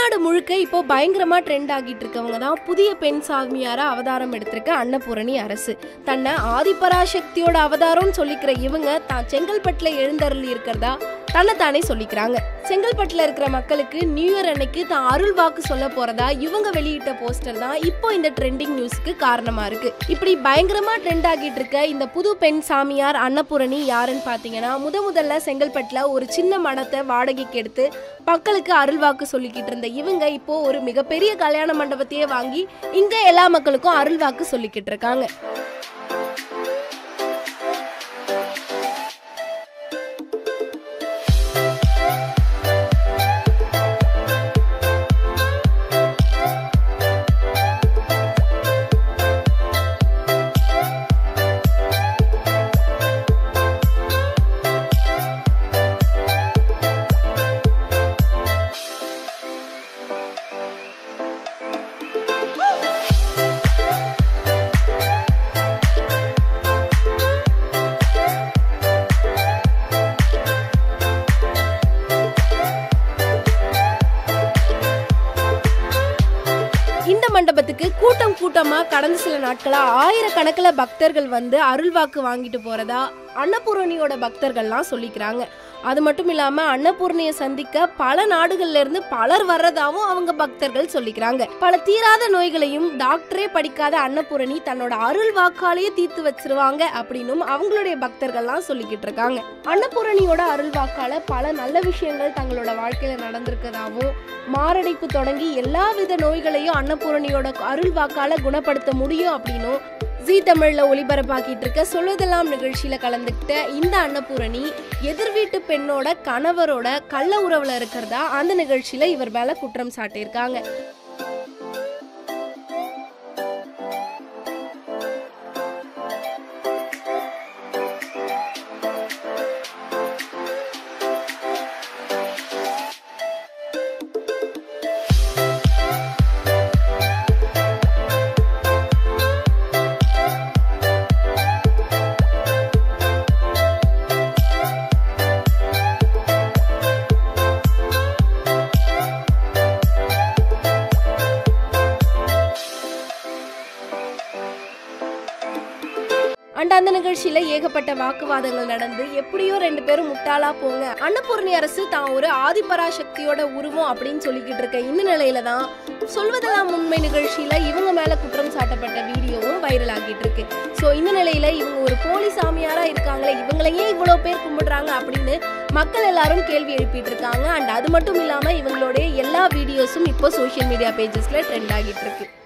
தமிழ்நாடு முழுக்க இப்போ பயங்கரமா ட்ரெண்ட் ஆகிட்டு இருக்கவங்க தான் புதிய பெண் சாமியாரா அவதாரம் எடுத்திருக்க அன்னபூரணி அரசு தன்னை ஆதிபராசக்தியோட அவதாரம்னு சொல்லிக்கிற இவங்க தான் செங்கல்பட்டுல எழுந்தருளி இருக்கிறதா தன்னைத்தானே சொல்லிக்கிறாங்க செங்கல்பட்டுல இருக்கிற மக்களுக்கு நியூ இயர் அன்னைக்கு தான் அருள் வாக்கு சொல்ல போறதா இவங்க வெளியிட்ட போஸ்டர் தான் இப்போ இந்த ட்ரெண்டிங் நியூஸ்க்கு காரணமா இருக்கு இப்படி பயங்கரமா ட்ரெண்ட் ஆகிட்டு இருக்க இந்த புது பெண் சாமியார் அன்னபூரணி யாருன்னு பாத்தீங்கன்னா முத முதல்ல செங்கல்பட்டுல ஒரு சின்ன மடத்தை வாடகைக்கு எடுத்து மக்களுக்கு அருள்வாக்கு சொல்லிக்கிட்டு இருந்த இவங்க இப்போ ஒரு மிகப்பெரிய கல்யாண மண்டபத்தையே வாங்கி இங்க எல்லா மக்களுக்கும் அருள்வாக்கு சொல்லிக்கிட்டு இருக்காங்க இந்த மண்டபத்துக்கு கூட்டம் கூட்டமா கடந்த சில நாட்களா ஆயிரக்கணக்கில் பக்தர்கள் வந்து அருள்வாக்கு வாங்கிட்டு போறதா அன்னபூரணியோட பக்தர்கள்லாம் சொல்லிக்கிறாங்க அது மட்டும் இல்லாம அன்னபூர்ணியை சந்திக்க பல நாடுகள்ல இருந்து பலர் வர்றதாவும் அவங்க பக்தர்கள் சொல்லிக்கிறாங்க பல தீராத நோய்களையும் டாக்டரே படிக்காத அன்னபூரணி தன்னோட அருள் வாக்காலேயே தீர்த்து வச்சிருவாங்க அப்படின்னும் அவங்களுடைய பக்தர்கள்லாம் சொல்லிக்கிட்டு இருக்காங்க அன்னபூரணியோட அருள் வாக்கால பல நல்ல விஷயங்கள் தங்களோட வாழ்க்கையில நடந்திருக்கதாவும் மாரடைப்பு தொடங்கி எல்லா வித நோய்களையும் அன்னபூரணியோட அருள் வாக்கால குணப்படுத்த முடியும் அப்படின்னும் ஜீ தமிழ்ல ஒளிபரப்பாக்கிட்டு இருக்க சொல்வதெல்லாம் நிகழ்ச்சியில கலந்துக்கிட்ட இந்த அன்னபூரணி எதிர் வீட்டு பெண்ணோட கணவரோட கள்ள உறவுல இருக்கிறதா அந்த நிகழ்ச்சியில இவர் மேல குற்றம் சாட்டியிருக்காங்க அண்ட் அந்த நிகழ்ச்சியில ஏகப்பட்ட வாக்குவாதங்கள் நடந்து எப்படியோ ரெண்டு பேரும் முட்டாளா போங்க அன்னபூர்ணி அரசு தான் ஒரு ஆதிபராசக்தியோட உருவம் அப்படின்னு சொல்லிக்கிட்டு இருக்க இந்த நிலையில தான் சொல்வதெல்லாம் உண்மை நிகழ்ச்சியில இவங்க மேல குற்றம் சாட்டப்பட்ட வீடியோவும் வைரல் ஆகிட்டு இருக்கு ஸோ இந்த நிலையில இவங்க ஒரு போலி சாமியாரா இருக்காங்களே இவங்களையே இவ்வளவு பேர் கும்பிடுறாங்க அப்படின்னு மக்கள் எல்லாரும் கேள்வி எழுப்பிட்டு இருக்காங்க அண்ட் அது மட்டும் இல்லாம இவங்களுடைய எல்லா வீடியோஸும் இப்போ சோஷியல் மீடியா பேஜஸ்ல ட்ரெண்ட் ஆகிட்டு இருக்கு